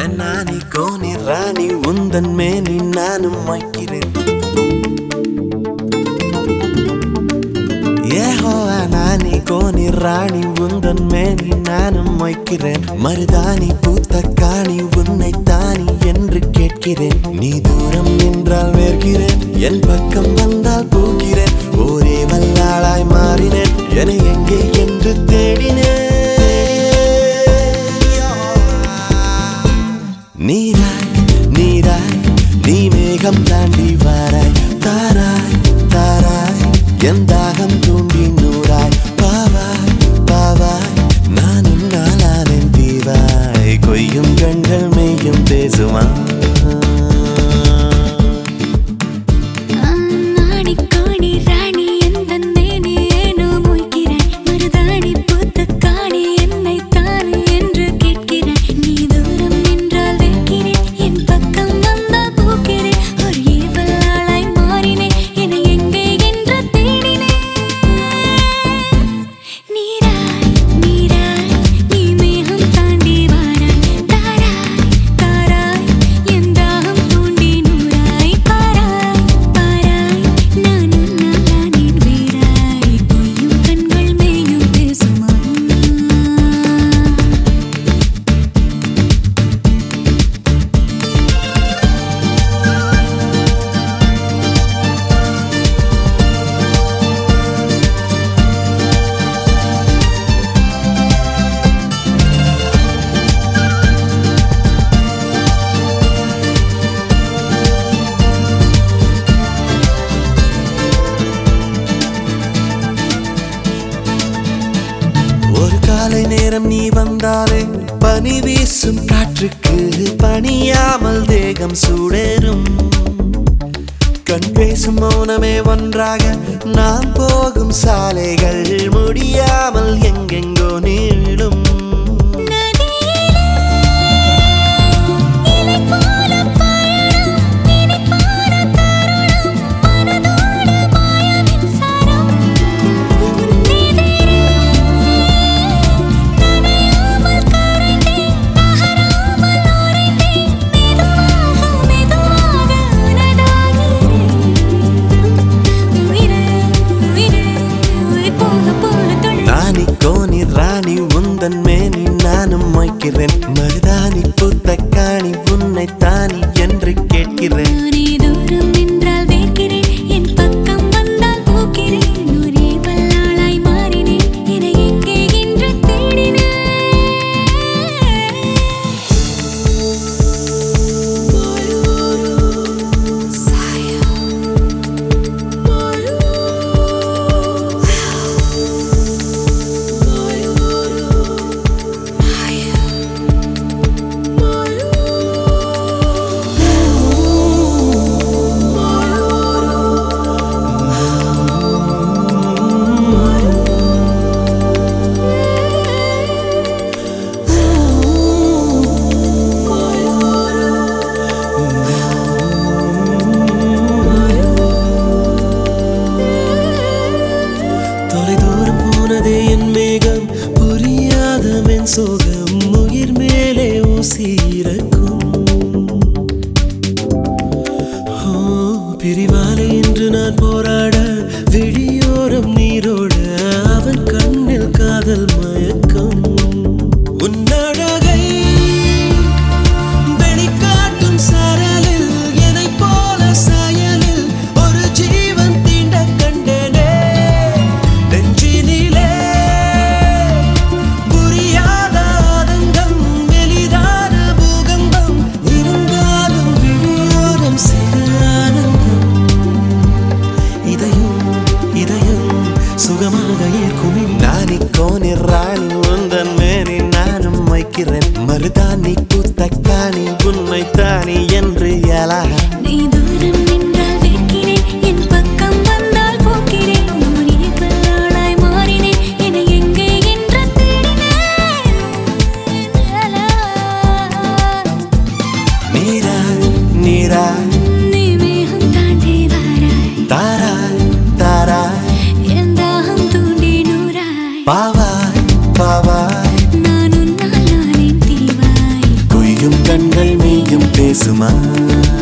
நானி Coney ராணி உந்தன் மேனி நானும் வைக்கிறேன் ஏஹோ நானி கோனி ராணி உந்தன் மேனி நானும் வைக்கிறேன் மருதாணி பூத்த காணி உன்னை தானி என்று கேட்கிறேன் நீ தூரம் நின்றால் வேர்கிறேன் என் பக்கம் வந்தால் போகிறேன் ஒரே வல்லாளாய் மாறினேன் என எங்கே என்று தேடினேன் நீராய் நீராய் நீ மேகம் தாண்டி வாராய் தாராய் தாராய் என் தாகம் தூண்டி நூறாய் பாவாய் பாவாய் நான் உன்னாலானேன் தீவாய் கொய்யும் கண்கள் மெய்யும் பேசுமா நாடி காணி ராணி எந்தன் மேனி ஏனோ மொய்கிறாய் மருதாணி பூத்த காணி என்னை தானே என்று கேட்கிறாய் நீ தூரம் நின்றால் வைக்கிறேன் என் பக்கம் வந்தால் போக்கிறேன் ஒரு ஏவலாளாய் மாறினேன் என எங்கே என்று தேடினேன் நீராய் நீராய் நீ மேகம் தாண்டி வாராய் தாராய் தாராய் என் தாகம் தூண்டி நூறாய் பாராய் பாராய் நான் உன்னாலானேன் வேறாய் பொய்யும் கண்கள் மேயும் பேசுமா ஒரு காலை நேரம் நீ வந்தாலே பனி வீசும் காற்றுக்கு பணியாமல் தேகம் சூடேறும் கண் பேசும் மௌனமே ஒன்றாக நாம் போகும் சாலைகள் முடியாமல் எங்கெங்கோ நீளும் இலை போல பயணம் இனிப்பான தருணம் மனதோடு மாய மின்சாரம் உன்னிதிரே நனையாமல் கரைந்தேன் நகராமல் உறைந்தேன் மெதுவாக மெதுவாக உனதாகிறேன் உயிரே உயிரே உயிர் போக போக தொடரும் நானி கோனி ராணி உந்தன் மேனி நானும் வைக்கிறேன் மருதாணி பூத்த காணி உன்னை தானி என்று கேட்கிறேன் நானே தூரம் நின்றால் வேர்க்கிறேன் என் பக்கம் வந்தால் போக்கிறேன் ஒரே வல்லாளாய் மாறினேன் என எங்கே என்று தேடினேன் தொலை தூரம் போனதே என் மேகம் புரியாத மென் சோகம் உயிர் மேலே ஊசி இறக்கும் ஓ, பிரிவாலே இன்று நான் போராட விழியோரம் நீரோட அவன் கண்ணில் காதல் மயக்கம் உன் அழகை வெளிக்காட்டும் சரலில் என்னைப் போல சாயலில் ஒரு ஜீவன் தீண்ட கண்டேனே நெஞ்சினிலே புரியாத ஆதங்கம் எளிதான பூகம்பம் இருந்தாலும் விழியோரம் சிறு ஆனந்தம் இதயம் இதயம் சுகமாக ஏற்கும் நானி கோனி ராணி உந்தன் மேனி நானும் வைக்கிறேன் மருதாணி பூத்த காணி உன்னை தானி என்று எலாக நீ தூரம் நின்றால் வேர்க்கிறேன் என் பக்கம் வந்தால் போக்கிறேன் ஒரே வல்லாளாய் மாறினேன் என எங்கே என்று தேடினேன் நீராய் நீராய் நீ மேகம் தாண்டி வாராய் தாராய் தாராய் என் தாகம் தூண்டி நூறாய் பாவாய் பாவாய் நான் உன்னால் நானே தீவாய் கொய்யும் கண்கள் நீயும் பேசுமா